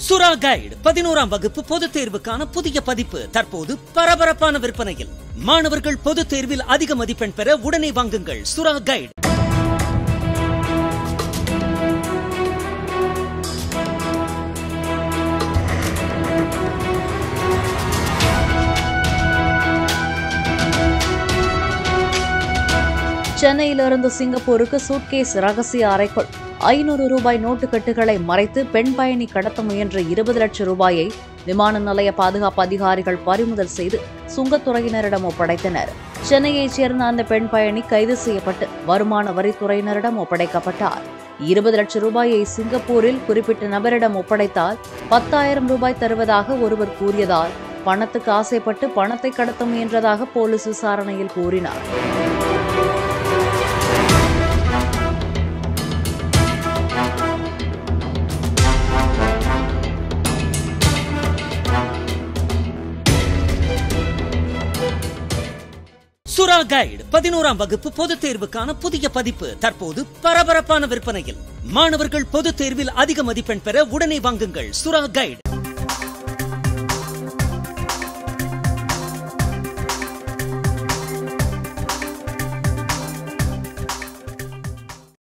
சுறா கைடு பதினோராம் வகுப்பு பொதுத் தேர்வுக்கான புதிய பதிப்பு தற்போது பரபரப்பான விற்பனையில் மாணவர்கள் பொதுத் தேர்வில் அதிக மதிப்பெண் பெற உடனே வாங்குங்கள் சுறா கைடு சென்னையிலிருந்து சிங்கப்பூருக்கு சூட்கேஸ் ரகசிய அறைக்குள் ஐநூறு ரூபாய் நோட்டுக்கட்டுகளை மறைத்து பெண் பயணி கடத்த முயன்ற இருபது லட்சம் ரூபாயை விமான நிலைய பாதுகாப்பு அதிகாரிகள் பறிமுதல் செய்து சுங்கத்துறையினரிடம் ஒப்படைத்தனர் சென்னையைச் சேர்ந்த அந்த பெண் பயணி கைது செய்யப்பட்டு வருமான வரித்துறையினரிடம் ஒப்படைக்கப்பட்டார் இருபது லட்சம் ரூபாயை சிங்கப்பூரில் குறிப்பிட்ட நபரிடம் ஒப்படைத்தால் பத்தாயிரம் ரூபாய் தருவதாக ஒருவர் கூறியதால் பணத்துக்கு ஆசைப்பட்டு பணத்தை கடத்த முயன்றதாக போலீஸ் விசாரணையில் கூறினார் சுறா கைடு பதினோராம் வகுப்பு பொதுத் தேர்வுக்கான புதிய பதிப்பு தற்போது பரபரப்பான விற்பனையில் மாணவர்கள் பொதுத் தேர்வில் அதிக மதிப்பெண் பெற உடனே வாங்குங்கள் சுறா கைடு